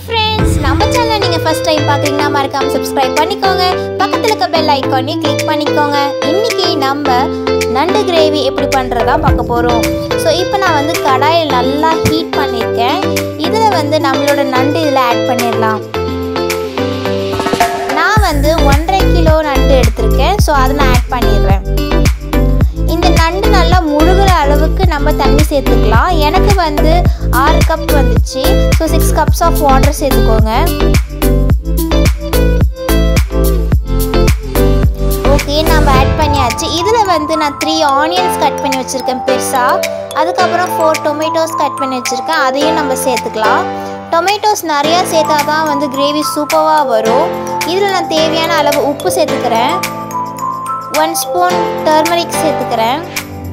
friends நம்ம channel நீங்கள் first time பார்க்குறீங்கன்னா மறக்காம சப்ஸ்கிரைப் பண்ணிக்கோங்க பக்கத்தில் இருக்க பெல் ஐக்கானையும் கிளிக் பண்ணிக்கோங்க இன்னைக்கு நம்ம நண்டு கிரேவி எப்படி பண்ணுறதா பார்க்க போகிறோம் ஸோ இப்போ நான் வந்து கடாயில் நல்லா ஹீட் பண்ணியிருக்கேன் இதில் வந்து நம்மளோட நண்டு இதில் ஆட் பண்ணிடலாம் நான் வந்து ஒன்றரை கிலோ நண்டு எடுத்திருக்கேன் ஸோ அதை நான் ஆட் பண்ணிடுறேன் இந்த நண்டு நல்லா முழுகிற அளவுக்கு நம்ம தண்ணி சேர்த்துக்கலாம் எனக்கு வந்து ஆறு கப் வந்துச்சு so six cups of water சேர்த்துக்கோங்க ஓகே நம்ம ஆட் பண்ணியாச்சு இதில் வந்து நான் த்ரீ ஆனியன்ஸ் கட் பண்ணி வச்சுருக்கேன் பெருசாக அதுக்கப்புறம் ஃபோர் டொமேட்டோஸ் கட் பண்ணி வச்சுருக்கேன் அதையும் நம்ம சேர்த்துக்கலாம் டொமேட்டோஸ் நிறையா சேர்த்தா தான் வந்து கிரேவி சூப்பராக வரும் இதில் நான் தேவையான அளவு உப்பு சேர்த்துக்கிறேன் ஒன் ஸ்பூன் டர்மரிக் சேர்த்துக்கிறேன்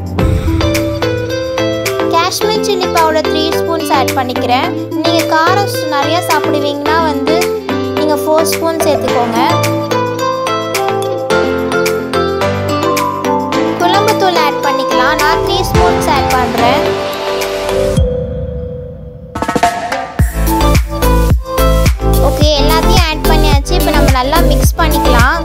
Kashmir chilli powder three spoons add பண்ணிக்கிறேன் நீங்கள் காரம் நிறையா சாப்பிடுவீங்கன்னா வந்து நீங்கள் ஃபோர் ஸ்பூன் சேர்த்துக்கோங்க குழம்புத்தூள் ஆட் பண்ணிக்கலாம் நான் த்ரீ ஸ்பூன்ஸ் ஆட் பண்ணுறேன் ஓகே எல்லாத்தையும் ஆட் பண்ணியாச்சு இப்போ நம்ம நல்லா மிக்ஸ் பண்ணிக்கலாம்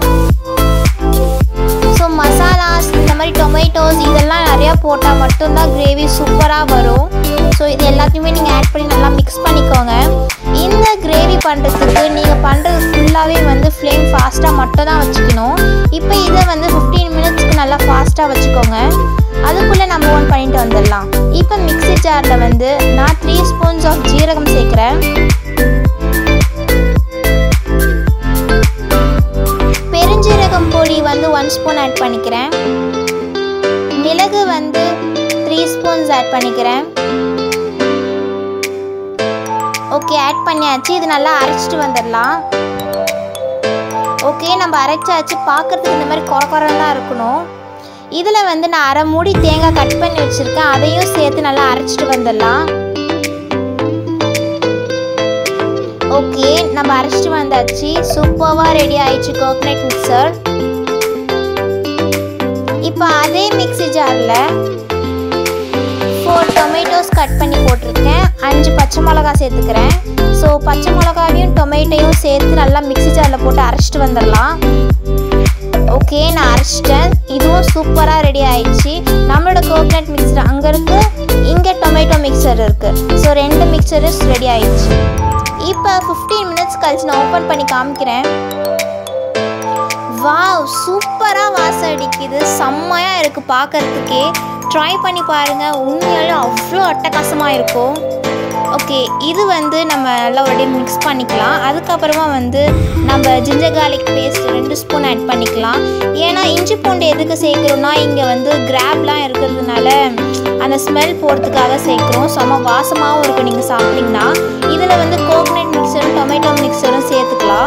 ஸோ மசாலாஸ் இந்த மாதிரி டொமேட்டோஸ் இதெல்லாம் நிறையா போட்டால் மட்டும்தான் கிரேவி சூப்பராக வரும் ஸோ இது எல்லாத்தையுமே நீங்கள் ஆட் பண்ணி நல்லா மிக்ஸ் பண்ணிக்கோங்க இந்த கிரேவி பண்ணுறதுக்கு நீங்கள் பண்ணுறது ஃபுல்லாகவே வந்து ஃப்ளேம் ஃபாஸ்ட்டாக மட்டும் தான் வச்சுக்கணும் இப்போ இதை வந்து ஃபிஃப்டீன் மினிட்ஸ்க்கு நல்லா ஃபாஸ்ட்டாக வச்சுக்கோங்க அதுக்குள்ளே நம்ம ஒன் பண்ணிட்டு வந்துடலாம் இப்போ மிக்ஸி ஜாரில் வந்து நான் த்ரீ ஸ்பூன்ஸ் ஆஃப் ஜீரகம் சேர்க்குறேன் பெருஞ்சீரகம் பொடி வந்து ஒன் ஸ்பூன் ஆட் பண்ணிக்கிறேன் மிளகு வந்து த்ரீ ஸ்பூன்ஸ் ஆட் பண்ணிக்கிறேன் ஓகே ஆட் பண்ணியாச்சு இது நல்லா அரைச்சிட்டு வந்துடலாம் ஓகே நம்ம அரைச்சாச்சு பார்க்குறதுக்கு இந்த மாதிரி குறை குறம் தான் இருக்கணும் இதில் வந்து நான் அரை மூடி தேங்காய் கட் பண்ணி வச்சுருக்கேன் அதையும் சேர்த்து நல்லா அரைச்சிட்டு வந்துடலாம் ஓகே நம்ம அரைச்சிட்டு வந்தாச்சு சூப்பராக ரெடி ஆயிடுச்சு கோகனட் மிக்சர் இப்போ அதே மிக்ஸி ஜாரில் ஃபோர் டொமேட்டோஸ் கட் பண்ணி போட்டிருக்கேன் அஞ்சு பச்சை மிளகா சேர்த்துக்கிறேன் ஸோ பச்சை மிளகாவையும் டொமேட்டோயும் சேர்த்து நல்லா மிக்ஸி ஜாரில் போட்டு அரைச்சிட்டு வந்துடலாம் ஓகே நான் அரைச்சிட்டேன் இதுவும் சூப்பராக ரெடி ஆயிடுச்சு நம்மளோட கோகனட் மிக்சர் அங்கே இருக்குது இங்கே டொமேட்டோ மிக்சர் இருக்குது ஸோ ரெண்டு மிக்சரும் ரெடி ஆயிடுச்சு இப்போ ஃபிஃப்டீன் மினிட்ஸ் கழிச்சு நான் ஓப்பன் பண்ணி காமிக்கிறேன் வாவ் சூப்பராக வாசம் அடிக்குது செம்மையாக இருக்குது பார்க்கறதுக்கே ட்ரை பண்ணி பாருங்கள் உண்மையாலே அவ்வளோ அட்டகாசமாக இருக்கும் ஓகே இது வந்து நம்ம நல்லா ஒரு மிக்ஸ் பண்ணிக்கலாம் அதுக்கப்புறமா வந்து நம்ம ஜிஞ்சர் கார்லிக் பேஸ்ட் ரெண்டு ஸ்பூன் ஆட் பண்ணிக்கலாம் ஏன்னா இஞ்சி பூண்டு எதுக்கு சேர்க்குறோம்னா இங்கே வந்து கிராப்லாம் இருக்கிறதுனால அந்த ஸ்மெல் போகிறதுக்காக சேர்க்குறோம் செம்ம வாசமாகவும் இருக்கும் நீங்கள் சாப்பிட்டிங்கன்னா இதில் வந்து கோகனட் மிக்சரும் டொமேட்டோ மிக்சரும் சேர்த்துக்கலாம்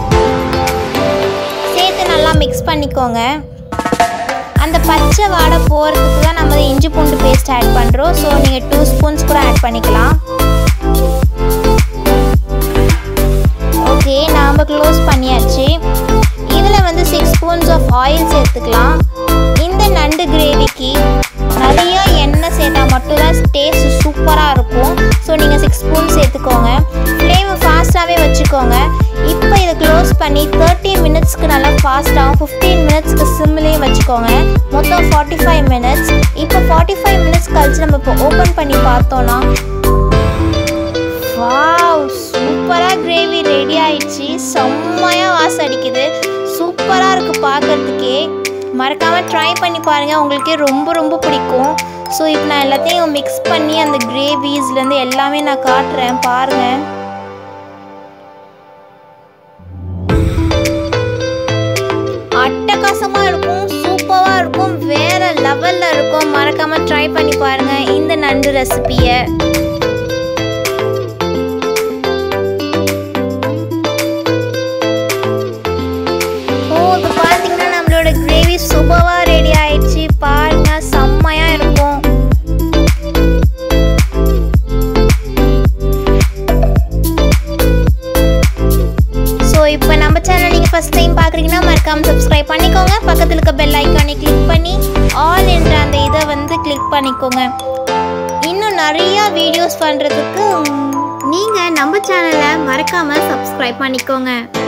சேர்த்து நல்லா மிக்ஸ் பண்ணிக்கோங்க அந்த பச்சை வாடை போகிறதுக்கு தான் நம்ம இஞ்சி பூண்டு பேஸ்ட் ஆட் பண்ணுறோம் ஸோ நீங்கள் டூ ஸ்பூன்ஸ் கூட ஆட் பண்ணிக்கலாம் ஓகே நாம் க்ளோஸ் பண்ணியாச்சு இதில் வந்து சிக்ஸ் ஸ்பூன்ஸ் ஆஃப் ஆயில் சேர்த்துக்கலாம் இந்த நண்டு கிரேவிக்கு நிறைய எண்ணெய் சேர்த்தா மட்டும்தான் டேஸ்ட் சூப்பராக இருக்கும் ஸோ நீங்கள் சிக்ஸ் ஸ்பூன் சேர்த்துக்கோங்க ஃப்ளேமை ஃபாஸ்ட்டாகவே வச்சுக்கோங்க இப்போ இதை க்ளோஸ் பண்ணி தேர்ட்டி மினிட்ஸ்க்கு நல்லா ஃபாஸ்ட்டாகவும் ஃபிஃப்டீன் மினிட்ஸ்க்கு சிம்லேயே வச்சுக்கோங்க மொத்தம் ஃபார்ட்டி ஃபைவ் மினிட்ஸ் இப்போ ஃபார்ட்டி ஃபைவ் மினிட்ஸ் கழிச்சு நம்ம இப்போ ஓப்பன் பண்ணி பார்த்தோன்னா வாவ் சூப்பராக கிரேவி ரெடி ஆயிடுச்சு செம்மையாக வாசம் அடிக்குது சூப்பராக இருக்குது பார்க்குறதுக்கே மறக்காமல் ட்ரை பண்ணி பாருங்கள் உங்களுக்கே ரொம்ப ரொம்ப பிடிக்கும் ஸோ இப்போ நான் எல்லாத்தையும் மிக்ஸ் பண்ணி அந்த கிரேவிஸ்லேருந்து எல்லாமே நான் காட்டுறேன் பாருங்கள் அட்டகாசமாக இருக்கும் சூப்பராக இருக்கும் வேற லெவலில் இருக்கும் மறக்காமல் ட்ரை பண்ணி பாருங்கள் இந்த நண்டு ரெசிபியை ஓ இப்போ பார்த்தீங்கன்னா நம்மளோட கிரேவி சூப்பராக ரெடி ஆயிடுச்சு பாருங்க செம்மையாக இருக்கும் ஸோ இப்போ நம்ம சேனல் நீங்கள் ஃபஸ்ட் டைம் பார்க்குறீங்கன்னா மறக்காமல் சப்ஸ்கிரைப் பண்ணிக்கோங்க பக்கத்தில் இருக்க பெல் ஐக்கானை கிளிக் பண்ணி ஆல் என்ற அந்த இதை வந்து கிளிக் பண்ணிக்கோங்க இன்னும் நிறையா வீடியோஸ் பண்ணுறதுக்கு நீங்கள் நம்ம சேனலை மறக்காமல் சப்ஸ்கிரைப் பண்ணிக்கோங்க